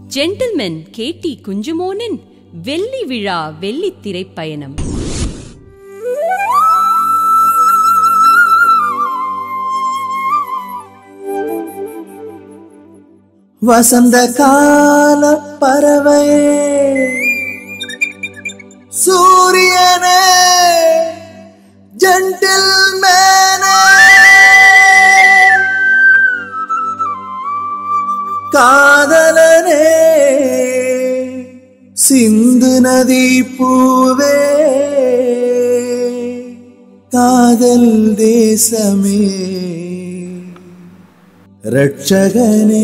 Gentlemen கேடி குஞ்சுமோனின் வெள்ளி விழா வெள்ளி திரைப்பயணம் வசந்த கால பறவையே சூரியனே ஜென்டில் மேனே காதலனே சிந்து நதி பூவே காதல் தேசமே ரட்சகனே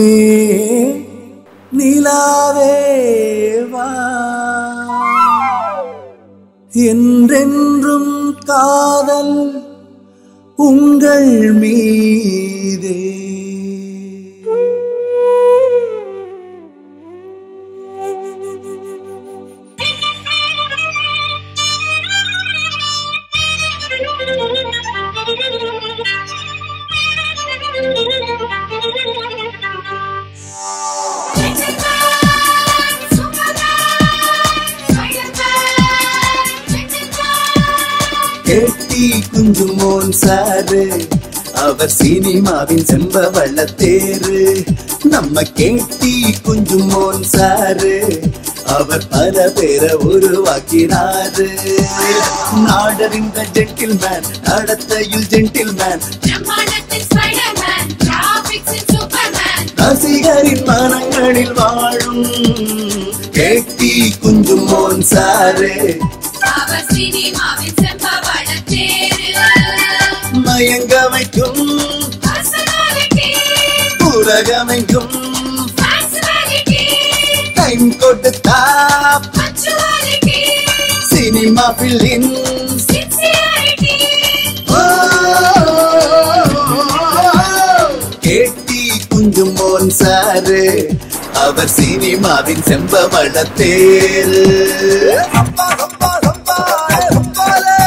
நிலாவே வா என்றென்றும் காதல் உங்கள் மீதே கேட்டி குஞ்சுமோன் சாரு அவர் சினிமாவின் செம்ப வள்ளத்தேரு நம்ம கேட்டி குஞ்சுமோன் சாரு அவர் பல பேரை உருவாக்கினாரு நாடறிந்த ஜென்டில் மேன் நடத்தையில் ஜென்டில் மேன் ரசிகரின் மனங்களில் வாழும் கேட்டி குஞ்சுமோன் சாரு மயங்க வைக்கும் உலகமைக்கும் டைம் கொடுத்தா சினிமா பில்லின் கேட்டி குஞ்சுமோன் சாரு அவர் சினிமாவின் செம்பவள தேரு அப்பா, அப்பா, அப்பா, அப்பாலே.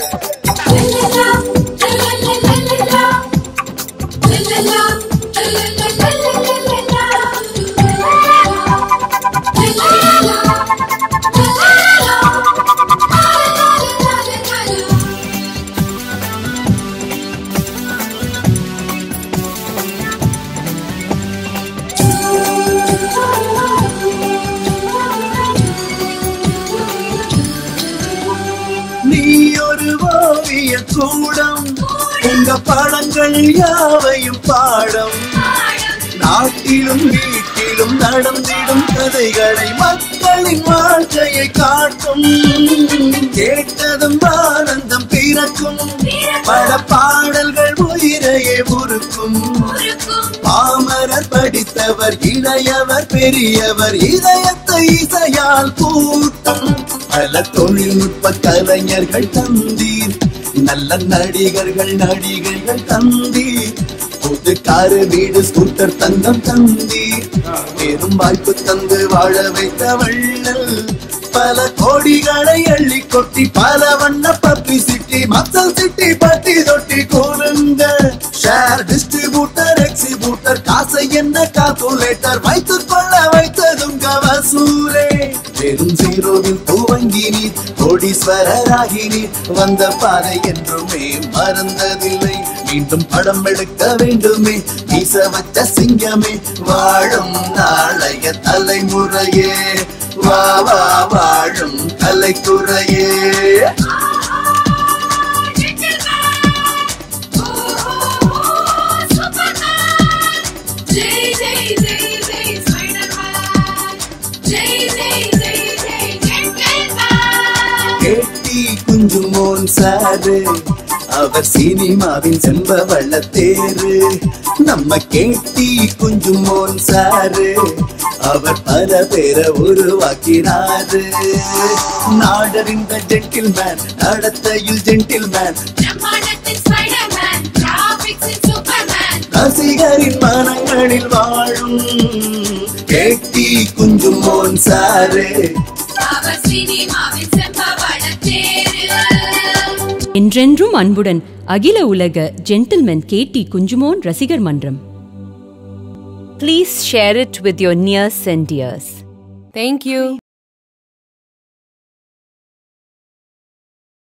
நீ ஒரு ஓவிய கூடம் உங்க படங்கள் யாவையும் பாடம் நாட்டிலும் வீட்டிலும் நடந்திடும் கதைகளை மக்களின் வாழ்க்கையை காட்டும் கேட்டதும் ஆனந்தம் பிறக்கும் பல பாடல்கள் உயிரையே உருக்கும் பாமரர் படித்தவர் இளையவர் பெரியவர் இதயத்தை இசையால் கூட்டம் பல தொழில்நுட்ப கலைஞர்கள் தந்தீர் நல்ல நடிகர்கள் நடிகைகள் தந்தீர் புது காரு வீடு ஸ்கூட்டர் தங்கம் தந்தீர் பெரும் வாய்ப்பு தந்து வாழ வைத்த வள்ளல் பல கோடிகளை அள்ளி கொட்டி பல வண்ண பப்ளிசிட்டி மத்தல் சிட்டி பட்டி தொட்டி கூறுங்க ஷேர் டிஸ்ட்ரிபியூட்டர் எக்ஸிபியூட்டர் காசை என்ன கால்குலேட்டர் வைத்துக் கொள்ள வைத்ததுங்க வசூலே வெறும் ஜீரோவில் துவங்கி நீர் கோடீஸ்வரராகி நீர் வந்த பாதை என்றுமே மறந்ததில்லை மீண்டும் படம் எடுக்க வேண்டுமே வீச வச்ச சிங்கமே வாழும் நாளைய தலைமுறையே வா வா வாழும் கலைத்துறையே கேட்டி குஞ்சுமோன் சாரு அவர் சினிமாவின் செம்ப வள்ளத்தேரு நம்ம கேட்டி குஞ்சுமோன் சாரு அவர் பல பேரை உருவாக்கினாரு நாடறிந்த ஜென்டில் மேன் நடத்தையில் ஜென்டில் மேன் ரசிகரின் மனங்களில் வாழும் கேட்டி குஞ்சுமோன் சாரு என்றென்றும் அன்புடன் அகில உலக ஜென்டில்மென் கேடி குஞ்சுமோன் ரசிகர் மன்றம் Please share it with your nears and dears. Thank you.